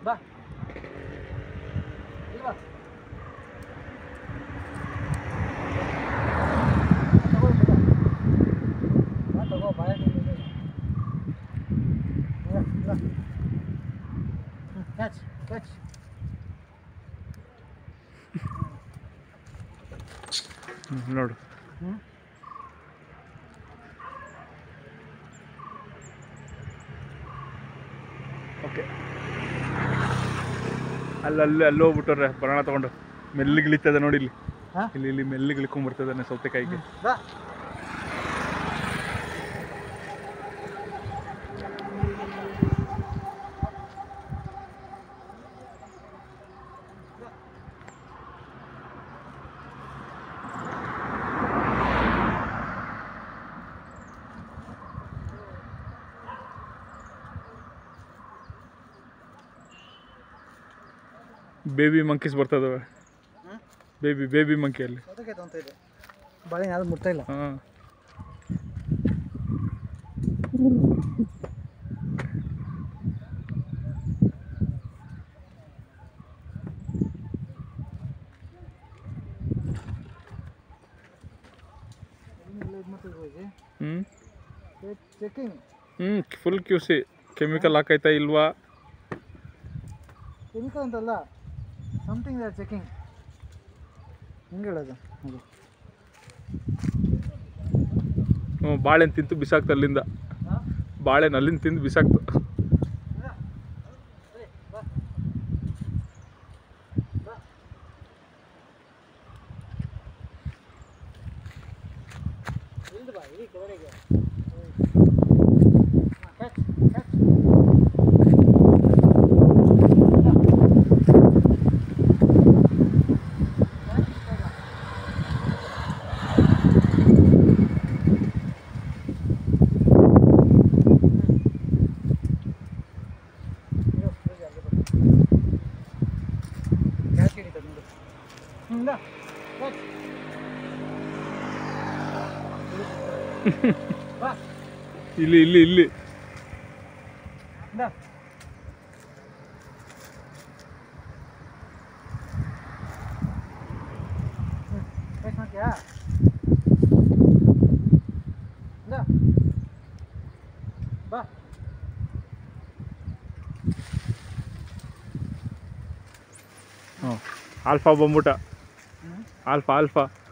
ಬಾ ಇಲ್ಲಿ ಬಾ ತಗೋ ಬೇಗ. ಬಾ ತಗೋ ಬಾಳೆಹಣ್ಣು ಇದೆ. ಇಲ್ಲ, ಇಲ್ಲ. ಹ್ಮ್, catch, catch. ಹ್ಮ್, ನೋಡು ಹ್ಮ್. ಓಕೆ ಅಲ್ಲಿ ಅಲ್ಲಿ ಅಲ್ಲಿ ಹೋಗ್ಬಿಟ್ಟವ್ರೆ ಬರೋಣ ತಗೊಂಡು ಮೆಲ್ಲಿಗೆ ಇಳಿತದೆ ನೋಡಿ ಇಲ್ಲಿ ಹಾ? ಇಲ್ಲಿ ಇಲ್ಲಿ ಮೆಲ್ಲಿಗೆ ಇಳ್ಕೊಂಡ್ಬರ್ತದಾನೆ ಸೌತೆಕಾಯಿಗೆ ಬಾ ಬೇಬಿ ಮಂಕೀಸ್ ಬರ್ತದವೆ ಹ್ಮ್? ಬೇಬಿ ಬೇಬಿ ಮಂಕಿ ಅಲ್ಲಿ ಅದಕ್ಕೆ ತೊಂತ ಇದೆ ಬಾಳೆಹಣ್ಣು ಯಾವ್ದು ಮುಟ್ತಾ ಇಲ್ಲ ಹಾಂ ಇದು ಮಾಡ್ತಿದ್ವಿ ಹೋಗಿ ಹ್ಞೂ ಚೆಕಿಂಗ್ ಹ್ಞೂ ಫುಲ್ ಕ್ಯೂ ಸಿ ಕೆಮಿಕಲ್ ಹಾಕೈತಾ ಇಲ್ವಾ ಕೆಮಿಕಲ್ ಅಂತಲ್ಲ ಸಮಥಿಂಗ್ ಆರ್ ಚೆಕಿಂಗ್ ಹೆಂಗೆ ಹೇಳೋದು ಅದು ಹ್ಞೂ ಬಾಳೆಹಣ್ಣು ತಿಂತು ಬಿಸಾಕ್ತು ಅಲ್ಲಿಂದ ಹಾಂ ಬಾಳೆಹಣ್ಣು ಅಲ್ಲಿಂದ ತಿಂದು ಬಿಸಾಕ್ತು ಇಲ್ದು ಬಾ ಇಡೀ ಕೆಳಗಡೆಗೆ ಕ್ಯಾಚ್ ಕ್ಯಾಚ್ ಕ್ಯಾಚ್ ಹಿಡಿತದೆ ನೋಡು ಹ್ಞೂ ಕ್ಯಾಚ್ ಬಾ ಇಲ್ಲಿ ಇಲ್ಲಿ ಇಲ್ಲಿ ಇಂದ ಟೇಸ್ಟ್ ಮಾಡ್ತೀಯಾ ಇಂದ ಬಾ ಹ್ಞೂ ಆಲ್ಫಾ ಬಂದ್ಬಿಟ್ಟ ಹ್ಞೂ ಆಲ್ಫಾ ಆಲ್ಫಾ